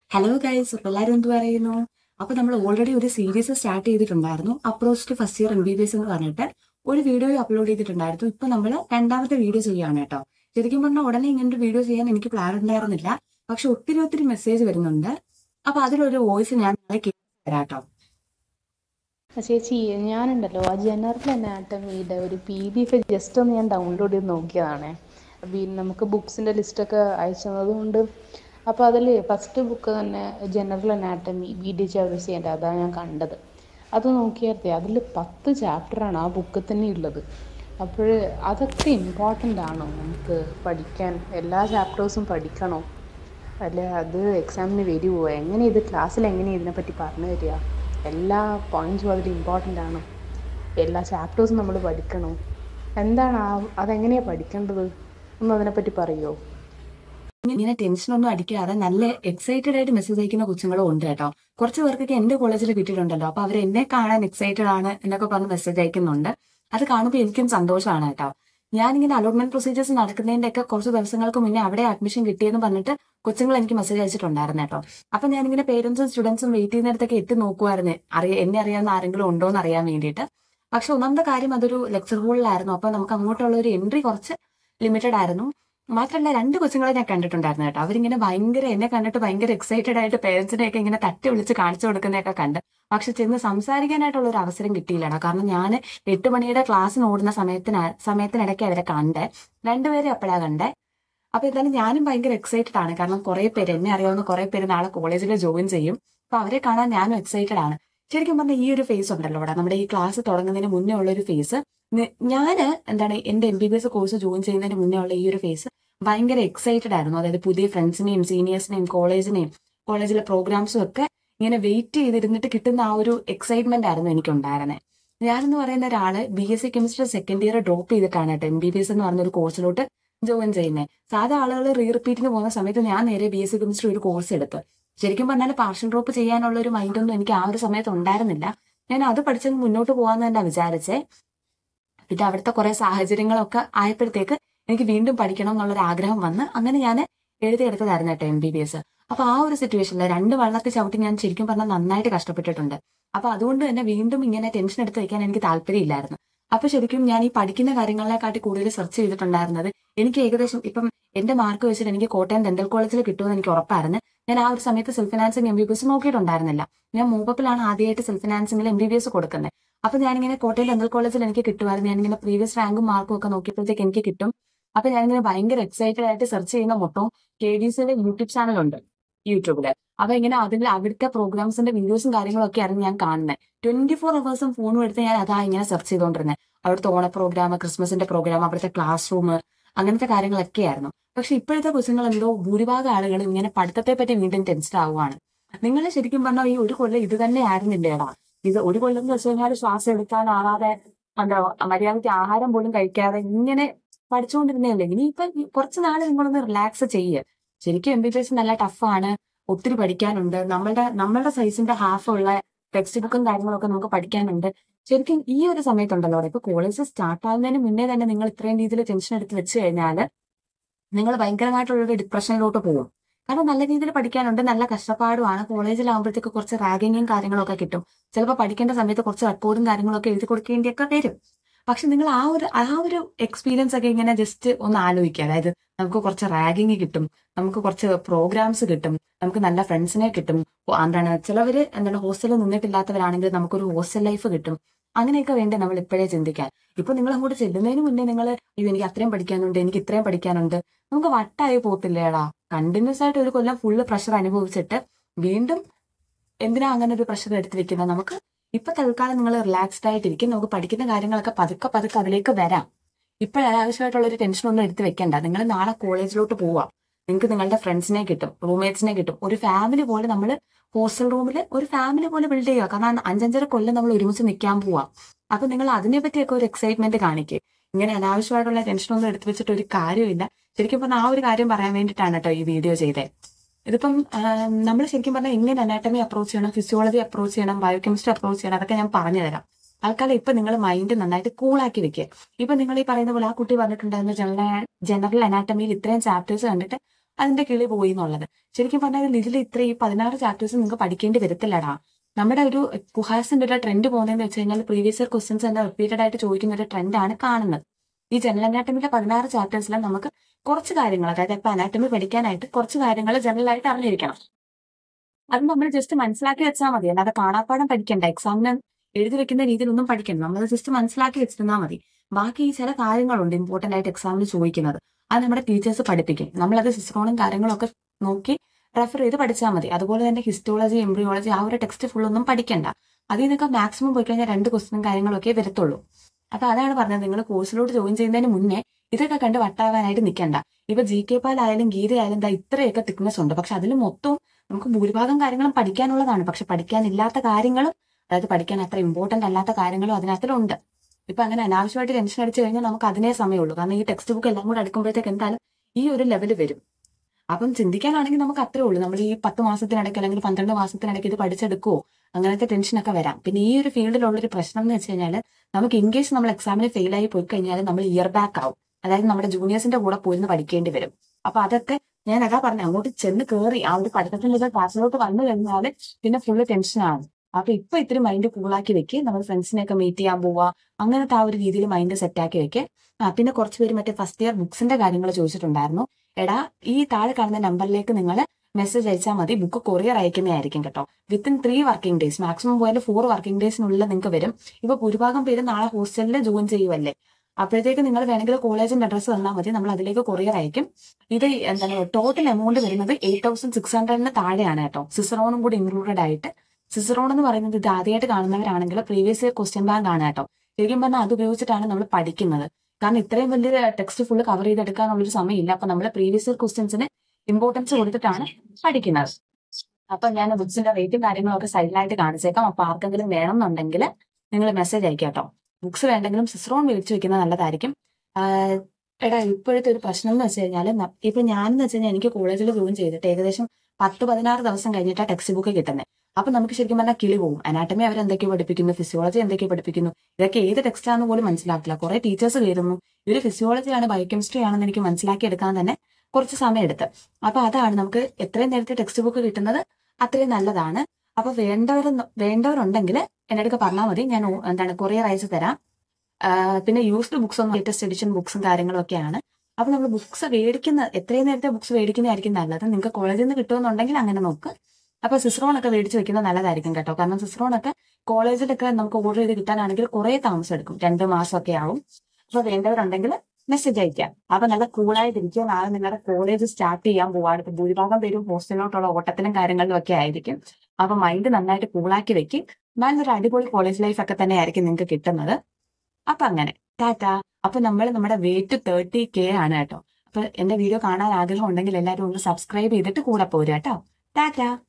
hello guys അപ്പൊ എല്ലാവരും എന്ത് പറയുന്നു അപ്പൊ നമ്മൾ ഓൾറെഡി ഒരു സീരീസ് സ്റ്റാർട്ട് ചെയ്തിട്ടുണ്ടായിരുന്നു approach to first year M B B S എന്ന് പറഞ്ഞിട്ട് ഒരു വീഡിയോ അപ്ലോഡ് ചെയ്തിട്ടുണ്ടായിരുന്നു ഇപ്പൊ നമ്മൾ രണ്ടാമത്തെ വീഡിയോ ചെയ്യാണ് കേട്ടോ ശരിക്കും പറഞ്ഞാൽ ഉടനെ ഇങ്ങനെ ഒരു വീഡിയോ ചെയ്യാൻ എനിക്ക് പ്ലാൻ ഉണ്ടായിരുന്നില്ല പക്ഷെ ഒത്തിരി ഒത്തിരി മെസ്സേജ് വരുന്നുണ്ട് അപ്പൊ അതിലൊരു വോയിസ് ഞാൻ നാളെ കേട്ട് തരാം കേട്ടോ ആ ചേച്ചി ഞാനുണ്ടല്ലോ ആ ജനറൽ അനാട്ടമിയുടെ ഒരു പി ഡി എഫ് ജസ്റ്റ് ഒന്ന് ഞാൻ ഡൗൺലോഡ് ചെയ്ത് നോക്കിയതാണേ പിന്നെ നമുക്ക് ബുക്സിൻ്റെ ലിസ്റ്റൊക്കെ അയച്ചു തന്നതുകൊണ്ട് അപ്പോൾ അതിൽ ഫസ്റ്റ് ബുക്ക് തന്നെ ജനറൽ അനാട്ടമി ബി ഡി ചൗരസിൻ്റെ അതാണ് ഞാൻ കണ്ടത് അത് നോക്കിയാലേ അതിൽ പത്ത് ചാപ്റ്ററാണ് ആ ബുക്കിൽ തന്നെ ഉള്ളത് അപ്പോൾ അതൊക്കെ ഇമ്പോർട്ടൻ്റ് ആണോ നമുക്ക് പഠിക്കാൻ എല്ലാ ചാപ്റ്റേഴ്സും പഠിക്കണോ അല്ല അത് എക്സാമിന് വരുമോ എങ്ങനെ ഇത് ക്ലാസ്സിൽ എങ്ങനെ ഇതിനെപ്പറ്റി പറഞ്ഞു തരിക എല്ലാ പോയിന്റ്സും അതിൽ ഇമ്പോർട്ടൻ്റ് ആണോ എല്ലാ ചാപ്റ്റേഴ്സും നമ്മൾ പഠിക്കണോ എന്താണ് ആ അതെങ്ങനെയാണ് പഠിക്കേണ്ടത് ഒന്ന് അതിനെപ്പറ്റി പറയുമോ ഇങ്ങനെ ടെൻഷൻ ഒന്നും അടിക്കാതെ നല്ല എക്സൈറ്റഡ് ആയിട്ട് മെസ്സേജ് അയക്കുന്ന കൊച്ചുങ്ങളും ഉണ്ട് കേട്ടോ കുറച്ച് പേർക്കൊക്കെ എന്റെ കോളേജിൽ കിട്ടിയിട്ടുണ്ടല്ലോ അപ്പൊ അവർ എന്നെ കാണാൻ എക്സൈറ്റഡ് ആണ് എന്നൊക്കെ പറഞ്ഞ് മെസ്സേജ് അയക്കുന്നുണ്ട് അത് കാണുമ്പോൾ എനിക്കും സന്തോഷമാണ് കേട്ടോ ഞാനിങ്ങനെ അലോട്ട്മെന്റ് പ്രൊസീജിയേഴ്സ് നടക്കുന്നതിന്റെ ഒക്കെ കുറച്ച് ദിവസങ്ങൾക്ക് മുന്നേ അവിടെ അഡ്മിഷൻ കിട്ടിയെന്ന് പറഞ്ഞിട്ട് കൊച്ചുങ്ങൾ എനിക്ക് മെസ്സേജ് അയച്ചിട്ടുണ്ടായിരുന്നു കേട്ടോ അപ്പൊ ഞാനിങ്ങനെ പേരൻസും സ്റ്റുഡൻസും വെയിറ്റ് ചെയ്യുന്നിടത്തൊക്കെ എത്തി നോക്കുമായിരുന്നു അറിയ എന്നെ അറിയാവുന്ന ആരെങ്കിലും ഉണ്ടോ എന്ന് അറിയാൻ വേണ്ടിയിട്ട് പക്ഷെ ഒന്നാമത്തെ കാര്യം അതൊരു ലെക്ചർ ഹോളിലായിരുന്നു അപ്പൊ നമുക്ക് അങ്ങോട്ടുള്ള ഒരു എൻട്രി കുറച്ച് ലിമിറ്റഡ് ആയിരുന്നു മാത്രമല്ല രണ്ട് കൊച്ചുങ്ങളെ ഞാൻ കണ്ടിട്ടുണ്ടായിരുന്നു കേട്ടോ അവരിങ്ങനെ ഭയങ്കര എന്നെ കണ്ടിട്ട് ഭയങ്കര എക്സൈറ്റഡ് ആയിട്ട് പേരൻസിനെയൊക്കെ ഇങ്ങനെ തട്ടി വിളിച്ച് കാണിച്ചു കൊടുക്കുന്നതൊക്കെ കണ്ട് പക്ഷെ ചെന്ന് സംസാരിക്കാനായിട്ടുള്ള ഒരു അവസരം കിട്ടിയില്ലടാ കാരണം ഞാൻ എട്ട് മണിയുടെ ക്ലാസ്സിന് ഓടുന്ന സമയത്തിന് സമയത്തിനിടയ്ക്ക് അവരെ കണ്ടേ രണ്ടുപേരെ അപ്പോഴാ കണ്ടേ അപ്പൊ എന്തായാലും ഞാനും ഭയങ്കര എക്സൈറ്റഡ് ആണ് കാരണം കുറെ പേര് എന്നെ അറിയാവുന്ന കുറെ പേര് നാളെ കോളേജിൽ ജോയിൻ ചെയ്യും അപ്പൊ അവരെ കാണാൻ ഞാനും എക്സൈറ്റഡ് ആണ് ശരിക്കും പറഞ്ഞാൽ ഈ ഒരു ഫേസ് ഉണ്ടല്ലോ ഇവിടെ നമ്മുടെ ഈ ക്ലാസ് തുടങ്ങുന്നതിന് മുന്നേ ഉള്ള ഒരു ഫേസ് ഞാന് എന്താണ് എന്റെ M B B S course join ചെയ്യുന്നതിന് മുന്നേ ഉള്ള ഈ ഒരു ഫേസ് ഭയങ്കര എക്സൈറ്റഡ് ആയിരുന്നു അതായത് പുതിയ ഫ്രണ്ട്സിനെയും സീനിയേഴ്സിനെയും കോളേജിനെയും കോളേജിലെ പ്രോഗ്രാംസും ഒക്കെ ഇങ്ങനെ വെയിറ്റ് ചെയ്തിരുന്നിട്ട് കിട്ടുന്ന ആ ഒരു എക്സൈറ്റ്മെന്റ് ആയിരുന്നു എനിക്കുണ്ടായിരുന്നത് ഞാനെന്ന് പറയുന്ന ഒരാള് B S C chemistry second year drop ചെയ്തിട്ടാണ് കേട്ടോ എം ബി ബി എസ് എന്ന് പറഞ്ഞ ഒരു കോഴ്സിലോട്ട് ജോയിൻ ചെയ്യുന്നത് സാധാ ആളുകൾ റീ റിപ്പീറ്റിന് പോകുന്ന സമയത്ത് ഞാൻ നേരെ ബി എസ് സി കെമിസ്ട്രി ഒരു കോഴ്സ് എടുത്ത് ശരിക്കും പറഞ്ഞാൽ പാർഷ്യൽ ഡ്രോപ്പ് ചെയ്യാനുള്ള ഒരു മൈൻഡൊന്നും എനിക്ക് ആ ഒരു സമയത്ത് ഉണ്ടായിരുന്നില്ല ഞാൻ അത് പഠിച്ചത് മുന്നോട്ട് പോകാന്ന് തന്നെ വിചാരിച്ചേ പിന്നെ അവിടുത്തെ കുറെ സാഹചര്യങ്ങളൊക്കെ ആയപ്പോഴത്തേക്ക് എനിക്ക് വീണ്ടും പഠിക്കണം എന്നുള്ളൊരു ആഗ്രഹം വന്ന് അങ്ങനെ ഞാൻ എഴുതിയെടുത്തതായിരുന്നു കേട്ടോ എം ബി ബി എസ് അപ്പൊ ആ ഒരു സിറ്റുവേഷനിൽ രണ്ട് വള്ളത്തിൽ ചവിട്ടി ഞാൻ ശരിക്കും പറഞ്ഞാൽ നന്നായിട്ട് കഷ്ടപ്പെട്ടിട്ടുണ്ട് അപ്പൊ അതുകൊണ്ട് തന്നെ വീണ്ടും ഇങ്ങനെ ടെൻഷൻ എടുത്ത് വയ്ക്കാൻ എനിക്ക് താല്പര്യമില്ലായിരുന്നു അപ്പൊ ശരിക്കും ഞാൻ ഈ പഠിക്കുന്ന കാര്യങ്ങളെക്കാട്ടി കൂടുതൽ സെർച്ച് ചെയ്തിട്ടുണ്ടായിരുന്നത് എനിക്ക് ഏകദേശം ഇപ്പം എന്റെ മാർക്ക് വെച്ചിട്ട് എനിക്ക് കോട്ടയം ഡെന്റൽ കോളേജിൽ കിട്ടുമെന്ന് എനിക്ക് ഉറപ്പായിരുന്നു ഞാൻ ആ ഒരു സമയത്ത് self financing M B B S നോക്കിയിട്ടുണ്ടായിരുന്നില്ല ഞാൻ മൂപ്പപ്പിലാണ് ആദ്യമായിട്ട് സെൽഫ് ഫിനാൻസിംഗിൽ എം ബി ബി എസ് കൊടുക്കുന്നത് അപ്പൊ ഞാനിങ്ങനെ കോട്ടയം ഡെന്റൽ കോളേജിൽ എനിക്ക് കിട്ടുമായിരുന്നു ഞാനിങ്ങനെ പ്രീവിയസ് റാങ്കും മാർക്കും ഒക്കെ നോക്കിയപ്പോഴത്തേക്ക് എനിക്ക് കിട്ടും അപ്പൊ ഞാനിങ്ങനെ ഭയങ്കര എക്സൈറ്റഡ് ആയിട്ട് സെർച്ച് ചെയ്യുന്ന മൊത്തം കെ ഡി സിയുടെ യൂട്യൂബ് ചാനലുണ്ട് യൂട്യൂബില് അപ്പൊ ഇങ്ങനെ അതിൽ അവിടുത്തെ പ്രോഗ്രാംസിന്റെ വീഡിയോസും കാര്യങ്ങളൊക്കെ ആയിരുന്നു ഞാൻ കാണുന്നത് ട്വന്റി ഫോർ അവേഴ്സും ഫോണും എടുത്ത് ഞാൻ അതാ ഇങ്ങനെ സെർച്ച് ചെയ്തുകൊണ്ടിരുന്നത് അവിടുത്തെ ഓണ പ്രോഗ്രാം ക്രിസ്മസിന്റെ പ്രോഗ്രാം അവിടുത്തെ ക്ലാസ് റൂം അങ്ങനത്തെ കാര്യങ്ങളൊക്കെ ആയിരുന്നു പക്ഷെ ഇപ്പോഴത്തെ കൊച്ചുങ്ങൾ എന്തോ ഭൂരിഭാഗം ആളുകൾ ഇങ്ങനെ പഠിത്തത്തെ പറ്റി വീണ്ടും ടെൻഷൻ ആവുകയാണ് നിങ്ങൾ ശരിക്കും പറഞ്ഞാൽ ഈ ഒരു കൊല്ലം ഇത് തന്നെ ആയിരുന്നില്ലേടാ ഇത് ഒരു കൊല്ലം എന്ന് വെച്ച് കഴിഞ്ഞാൽ ശ്വാസം എടുക്കാനാവാതെ എന്താ മര്യാദയ്ക്ക് ആഹാരം പോലും കഴിക്കാതെ ഇങ്ങനെ പഠിച്ചുകൊണ്ടിരുന്നതല്ലേ ഇനിയിപ്പൊ കുറച്ച് നാൾ നിങ്ങളൊന്ന് റിലാക്സ് ചെയ്യുക ശരിക്കും എം ബി ബി എസ് നല്ല ടഫാണ് ഒത്തിരി പഠിക്കാനുണ്ട് നമ്മളുടെ നമ്മളുടെ സൈസിന്റെ ഹാഫ് ഉള്ള ടെക്സ്റ്റ് ബുക്കും കാര്യങ്ങളൊക്കെ നമുക്ക് പഠിക്കാനുണ്ട് ശരിക്കും ഈ ഒരു സമയത്തുണ്ടല്ലോ ഇപ്പൊ കോളേജ് സ്റ്റാർട്ട് ആവുന്നതിന് മുന്നേ തന്നെ നിങ്ങൾ ഇത്രയും രീതിയിൽ ടെൻഷൻ എടുത്ത് വെച്ച് കഴിഞ്ഞാൽ നിങ്ങൾ ഭയങ്കരമായിട്ടുള്ള ഒരു ഡിപ്രഷനിലോട്ട് പോകും കാരണം നല്ല രീതിയിൽ പഠിക്കാനുണ്ട് നല്ല കഷ്ടപ്പാടുമാണ് കോളേജിലാകുമ്പോഴത്തേക്ക് കുറച്ച് റാഗിങ്ങും കാര്യങ്ങളൊക്കെ കിട്ടും ചിലപ്പോൾ പഠിക്കേണ്ട സമയത്ത് കുറച്ച് റെക്കോർഡും കാര്യങ്ങളൊക്കെ എഴുതി കൊടുക്കേണ്ടിയൊക്കെ വരും പക്ഷെ നിങ്ങൾ ആ ഒരു ആ ഒരു എക്സ്പീരിയൻസ് ഒക്കെ ഇങ്ങനെ ജസ്റ്റ് ഒന്ന് ആലോചിക്കുക അതായത് നമുക്ക് കുറച്ച് റാഗിങ് കിട്ടും നമുക്ക് കുറച്ച് പ്രോഗ്രാംസ് കിട്ടും നമുക്ക് നല്ല ഫ്രണ്ട്സിനെ കിട്ടും എന്താണ് ചിലവര് എന്താണ് ഹോസ്റ്റലിൽ നിന്നിട്ടില്ലാത്തവരാണെങ്കിൽ നമുക്കൊരു ഹോസ്റ്റൽ ലൈഫ് കിട്ടും അങ്ങനെയൊക്കെ വേണ്ടേ നമ്മൾ ഇപ്പോഴേ ചിന്തിക്കാൻ ഇപ്പൊ നിങ്ങൾ അങ്ങോട്ട് ചെല്ലുന്നതിന് മുന്നേ നിങ്ങൾ അയ്യോ എനിക്ക് അത്രയും പഠിക്കാനുണ്ട് എനിക്ക് ഇത്രയും പഠിക്കാനുണ്ട് നമുക്ക് വട്ടായി പോകത്തില്ലേടാ കണ്ടിന്യൂസ് ആയിട്ട് ഒരു കൊല്ലം ഫുള്ള് പ്രഷർ അനുഭവിച്ചിട്ട് വീണ്ടും എന്തിനാ അങ്ങനെ ഒരു പ്രഷർ എടുത്ത് വെക്കുന്നത് നമുക്ക് ഇപ്പൊ തൽക്കാലം നിങ്ങൾ റിലാക്സ്ഡ് ആയിട്ടിരിക്കും നമുക്ക് പഠിക്കുന്ന കാര്യങ്ങളൊക്കെ പതുക്കെ പതുക്കെ അതിലേക്ക് വരാം ഇപ്പോൾ അനാവശ്യമായിട്ടുള്ള ഒരു ടെൻഷൻ ഒന്നും എടുത്ത് വെക്കണ്ട നിങ്ങൾ നാളെ കോളേജിലോട്ട് പോവാം നിങ്ങൾക്ക് നിങ്ങളുടെ ഫ്രണ്ട്സിനെ കിട്ടും റൂംമേറ്റ്സിനെ കിട്ടും ഒരു ഫാമിലി പോലെ നമ്മൾ ഹോസ്റ്റൽ റൂമിൽ ഒരു ഫാമിലി പോലെ ബിൽഡ് ചെയ്യുക കാരണം അഞ്ചഞ്ചര കൊല്ലം നമ്മൾ ഒരുമിച്ച് നിൽക്കാൻ പോവാം അപ്പൊ നിങ്ങൾ അതിനെ പറ്റിയൊക്കെ ഒരു എക്സൈറ്റ്മെന്റ് കാണിക്കുക ഇങ്ങനെ അനാവശ്യമായിട്ടുള്ള ടെൻഷൻ ഒന്നും എടുത്തു വെച്ചിട്ട് ഒരു കാര്യമില്ല ശരിക്കും പറഞ്ഞാൽ ആ ഒരു കാര്യം പറയാൻ വേണ്ടിയിട്ടാണ് കേട്ടോ ഈ വീഡിയോ ചെയ്തത് ഇതിപ്പം നമ്മൾ ശരിക്കും പറഞ്ഞാൽ എങ്ങനെ അനാട്ടമി അപ്രോച്ച് ചെയ്യണം ഫിസിയോളജി അപ്രോച്ച് ചെയ്യണം ബയോകെമിസ്ട്രി അപ്രോച്ച് ചെയ്യണം അതൊക്കെ ഞാൻ പറഞ്ഞു തരാം ആൾക്കാരെ ഇപ്പൊ നിങ്ങൾ മൈൻഡ് നന്നായിട്ട് കൂളാക്കി വെക്കുക ഇപ്പൊ നിങ്ങൾ ഈ പറയുന്ന പോലെ ആ കുട്ടി പറഞ്ഞിട്ടുണ്ടായിരുന്നു ജനറൽ ജനറൽ അനാട്ടമിയിൽ ഇത്രയും ചാപ്റ്റേഴ്സ് കണ്ടിട്ട് അതിന്റെ കിളി പോയി എന്നുള്ളത് ശരിക്കും പറഞ്ഞാൽ ഇതിൽ ഇത്ര ഈ പതിനാറ് ചാപ്റ്റേഴ്സ് നിങ്ങൾക്ക് പഠിക്കേണ്ടി വരത്തില്ലടാ നമ്മുടെ ഒരു കുഹാസിന്റെ ഒരു ട്രെൻഡ് പോകുന്നതെന്ന് വെച്ച് കഴിഞ്ഞാൽ പ്രീവിയസ് ഇയർ ക്വസ്റ്റ്യൻസ് തന്നെ റിപ്പീറ്റഡ് ആയിട്ട് ചോദിക്കുന്ന ഒരു ട്രെൻഡാണ് കാണുന്നത് ഈ ജനറൽ അനാട്ടമിയിലെ പതിനാറ് ചാപ്റ്റേഴ്സിൽ നമുക്ക് കുറച്ച് കാര്യങ്ങൾ അതായത് ഇപ്പൊ അനാട്ടമി പഠിക്കാനായിട്ട് കുറച്ച് കാര്യങ്ങൾ ജനറൽ ആയിട്ട് അറിഞ്ഞിരിക്കണം അത് നമ്മൾ ജസ്റ്റ് മനസ്സിലാക്കി വെച്ചാൽ മതി അല്ലാതെ കാണാപ്പാടം പഠിക്കണ്ട എക്സാമിന് എഴുതി വെക്കുന്ന രീതിയിലൊന്നും പഠിക്കണം നമ്മൾ ജസ്റ്റ് മനസ്സിലാക്കി വെച്ചിരുന്നാൽ മതി ബാക്കി ഈ ചില കാര്യങ്ങളുണ്ട് ഇമ്പോർട്ടന്റ് ആയിട്ട് എക്സാമിന് ചോദിക്കുന്നത് അത് നമ്മുടെ ടീച്ചേഴ്സ് പഠിപ്പിക്കും നമ്മളത് സിസ്റോണും കാര്യങ്ങളും ഒക്കെ നോക്കി റെഫർ ചെയ്ത് പഠിച്ചാൽ മതി അതുപോലെ തന്നെ ഹിസ്റ്റോളജി എംബ്രിയോളജി ആ ഒരു ടെക്സ്റ്റ് ഫുൾ ഒന്നും പഠിക്കണ്ട അതിൽ നിന്നൊക്കെ മാക്സിമം പോയി കഴിഞ്ഞാൽ രണ്ട് ക്വസ്റ്റിനും കാര്യങ്ങളൊക്കെ വരത്തുള്ളൂ അപ്പൊ അതാണ് പറഞ്ഞത് നിങ്ങൾ കോഴ്സിലോട്ട് ജോയിൻ ചെയ്യുന്നതിന് മുന്നേ ഇതൊക്കെ കണ്ട് വട്ടാവാനായിട്ട് നിൽക്കണ്ട ഇപ്പൊ ജി കെ പാലായാലും ഗീതയായാലും ദാ ഇത്രയൊക്കെ തിക്നെസ് ഉണ്ട് പക്ഷെ അതിൽ മൊത്തം നമുക്ക് ഭൂരിഭാഗം കാര്യങ്ങളും പഠിക്കാനുള്ളതാണ് പക്ഷെ പഠിക്കാനില്ലാത്ത കാര്യങ്ങളും അതായത് പഠിക്കാൻ അത്ര ഇമ്പോർട്ടന്റ് അല്ലാത്ത കാര്യങ്ങളും അതിനകത്തിലുണ്ട് ഇപ്പൊ അങ്ങനെ അനാവശ്യമായിട്ട് ടെൻഷൻ അടിച്ചു കഴിഞ്ഞാൽ നമുക്ക് അതിനേ സമയമുള്ളൂ കാരണം ഈ ടെക്സ്റ്റ് ബുക്ക് എല്ലാം കൂടെ അടുക്കുമ്പോഴത്തേക്ക് എന്തായാലും ഈ ഒരു ലെവൽ വരും അപ്പം ചിന്തിക്കാനാണെങ്കിൽ നമുക്ക് അത്രേ ഉള്ളൂ നമ്മൾ ഈ പത്ത് മാസത്തിനിടയ്ക്ക് അല്ലെങ്കിൽ പന്ത്രണ്ട് മാസത്തിനിടയ്ക്ക് ഇത് പഠിച്ചെടുക്കുവോ അങ്ങനത്തെ ടെൻഷനൊക്കെ വരാം പിന്നെ ഈ ഒരു ഫീൽഡിലുള്ള ഒരു പ്രശ്നം എന്ന് വെച്ച് കഴിഞ്ഞാൽ നമുക്ക് ഇൻ കേസ് നമ്മൾ എക്സാമിന് ഫെയിൽ ആയി പോയി കഴിഞ്ഞാൽ നമ്മൾ ഇയർ ബാക്ക് ആവും അതായത് നമ്മുടെ ജൂനിയേഴ്സിന്റെ കൂടെ പോയിരുന്ന് പഠിക്കേണ്ടി വരും അപ്പൊ അതൊക്കെ ഞാൻ അതാ പറഞ്ഞു അങ്ങോട്ട് ചെന്ന് കയറി ആ ഒരു പഠിത്തത്തിന്റെ ക്ലാസ്സിലോട്ട് വന്നു കഴിഞ്ഞാൽ പിന്നെ ഫുള്ള് ടെൻഷനാണ് അപ്പൊ ഇപ്പൊ ഇത്തിരി മൈൻഡ് കൂളാക്കി വെക്ക് നമ്മൾ ഫ്രണ്ട്സിനെയൊക്കെ മീറ്റ് ചെയ്യാൻ പോവാ അങ്ങനത്തെ ആ ഒരു രീതിയിൽ മൈൻഡ് സെറ്റ് ആക്കി വെക്ക് ആ പിന്നെ കുറച്ച് പേര് മറ്റേ ഫസ്റ്റ് ഇയർ ബുക്സിന്റെ കാര്യങ്ങൾ ചോദിച്ചിട്ടുണ്ടായിരുന്നു എടാ ഈ താഴെ കാണുന്ന നമ്പറിലേക്ക് നിങ്ങൾ മെസ്സേജ് അയച്ചാൽ മതി ബുക്ക് കൊറിയർ അയക്കുന്നതായിരിക്കും കേട്ടോ within three working days maximum പോയാൽ ഫോർ വർക്കിംഗ് ഡേയ്സിനുള്ളിൽ നിങ്ങൾക്ക് വരും ഇപ്പൊ ഭൂരിഭാഗം പേര് നാളെ ഹോസ്റ്റലിൽ ജോയിൻ ചെയ്യുമല്ലേ അപ്പോഴത്തേക്ക് നിങ്ങൾ വേണമെങ്കിൽ കോളേജിന്റെ അഡ്രസ്സ് തന്നാൽ മതി നമ്മൾ അതിലേക്ക് കൊറിയർ അയക്കും ഇത് എന്താണ് ടോട്ടൽ എമൗണ്ട് വരുന്നത് എയ്റ്റ് തൗസൻഡ് സിക്സ് ഹൺഡ്രഡിന് താഴെയാണ് കേട്ടോ സിസറോണും കൂടി ഇൻക്ലൂഡഡ് ആയിട്ട് സിസറോൺ എന്ന് പറയുന്നത് ഇത് ആദ്യമായിട്ട് കാണുന്നവരാണെങ്കിൽ പ്രീവിയസ് ഇയർ ക്വസ്റ്റ്യൻ ബാങ്ക് ആണ് കേട്ടോ ശരിക്കും പറഞ്ഞാൽ അത് ഉപയോഗിച്ചിട്ടാണ് നമ്മൾ പഠിക്കുന്നത് കാരണം ഇത്രയും വലിയ ടെക്സ്റ്റ് ഫുള്ള് കവർ ചെയ്തെടുക്കാനുള്ളൊരു സമയമില്ല അപ്പൊ നമ്മൾ പ്രീവിയസ് ഇയർ ക്വസ്റ്റ്യൻസിന് ഇമ്പോർട്ടൻസ് കൊടുത്തിട്ടാണ് പഠിക്കുന്നത് അപ്പൊ ഞാൻ ബുക്സിന്റെ റേറ്റും കാര്യങ്ങളൊക്കെ സൈഡിലായിട്ട് കാണിച്ചേക്കാം അപ്പൊ ആർക്കെങ്കിലും വേണമെന്നുണ്ടെങ്കിൽ നിങ്ങൾ മെസ്സേജ് അയക്കാം കേട്ടോ ബുക്സ് വേണ്ടെങ്കിലും സിസ്റോൺ വിളിച്ചു വെക്കുന്നത് നല്ലതായിരിക്കും ആഹ് എടാ ഇപ്പോഴത്തെ ഒരു പ്രശ്നം എന്ന് വെച്ച് കഴിഞ്ഞാൽ ഇപ്പൊ ഞാനെന്ന് വെച്ച് കഴിഞ്ഞാൽ എനിക്ക് കോളേജിൽ ജോയിൻ ചെയ്തിട്ട് ഏകദേശം പത്ത് പതിനാറ് ദിവസം കഴിഞ്ഞിട്ടാണ് ടെക്സ്റ്റ് ബുക്ക് കിട്ടുന്നത് അപ്പൊ നമുക്ക് ശരിക്കും പറഞ്ഞാൽ കിളി പോകും അനാട്ടമി അവർ എന്തൊക്കെയോ പഠിപ്പിക്കുന്നു ഫിസിയോളജി എന്തൊക്കെയോ പഠിപ്പിക്കുന്നു ഇതൊക്കെ ഏത് ടെക്സ്റ്റ് ആണെന്ന് പോലും മനസ്സിലാക്കില്ല കുറെ ടീച്ചേഴ്സ് കയറുന്നു ഇവര് ഫിസിയോളജി ആണ് ബയോകെമിസ്ട്രി ആണെന്ന് എനിക്ക് മനസ്സിലാക്കി എടുക്കാൻ തന്നെ കുറച്ച് സമയം എടുത്ത് അപ്പൊ അതാണ് നമുക്ക് എത്രയും നേരത്തെ ടെക്സ്റ്റ് ബുക്ക് കിട്ടുന്നത് അത്രയും നല്ലതാണ് അപ്പൊ വേണ്ടവർ വേണ്ടവരുണ്ടെങ്കിൽ എന്റെ അടുക്ക പറഞ്ഞാൽ മതി ഞാൻ ഓ- എന്താണ് കൊറിയർ അയച്ചു തരാം ആ, പിന്നെ യൂസ്ഡ് ബുക്സ് ഒന്നും ലേറ്റസ്റ്റ് എഡിഷൻ ബുക്സും കാര്യങ്ങളും ഒക്കെയാണ് അപ്പൊ നമ്മൾ ബുക്സ് മേടിക്കുന്ന എത്രയും നേരത്തെ ബുക്സ് മേടിക്കുന്നതായിരിക്കും നല്ലത് നിങ്ങൾക്ക് കോളേജിൽ നിന്ന് കിട്ടുമെന്നുണ്ടെങ്കിൽ അങ്ങനെ നോക്ക് അപ്പൊ സിസ്റോൺ ഒക്കെ മേടിച്ച് വെക്കുന്നത് നല്ലതായിരിക്കും കേട്ടോ കാരണം സിസ്റോൺ ഒക്കെ കോളേജിലൊക്കെ നമുക്ക് ഓർഡർ ചെയ്ത് കിട്ടാനാണെങ്കിൽ കുറെ താമസം എടുക്കും രണ്ട് മാസമൊക്കെ ആവും അപ്പൊ വേണ്ടവരുണ്ടെങ്കിൽ മെസ്സേജ് അയക്കാം അപ്പൊ നല്ല കൂളായിട്ടിരിക്കുക നാളെ നിങ്ങളുടെ കോളേജ് സ്റ്റാർട്ട് ചെയ്യാൻ പോവാണ് ഇപ്പൊ ഭൂരിഭാഗം പേരും ഹോസ്റ്റലിലോട്ടുള്ള ഓട്ടത്തിലും കാര്യങ്ങളിലും ഒക്കെ ആയിരിക്കും അപ്പൊ മൈൻഡ് നന്നായിട്ട് കൂളാക്കി വെക്കും നല്ലൊരു അടിപൊളി കോളേജ് ലൈഫ് ഒക്കെ തന്നെ ആയിരിക്കും നിങ്ങൾക്ക് കിട്ടുന്നത് അപ്പൊ അങ്ങനെ ടാറ്റ അപ്പൊ നമ്മൾ നമ്മുടെ വെയിറ്റ് തേർട്ടി കെ ആണ് കേട്ടോ അപ്പൊ എന്റെ വീഡിയോ കാണാൻ ആഗ്രഹം ഉണ്ടെങ്കിൽ എല്ലാവരും ഒന്ന് സബ്സ്ക്രൈബ് ചെയ്തിട്ട് കൂടെ പോരുക കേട്ടോ ടാറ്റ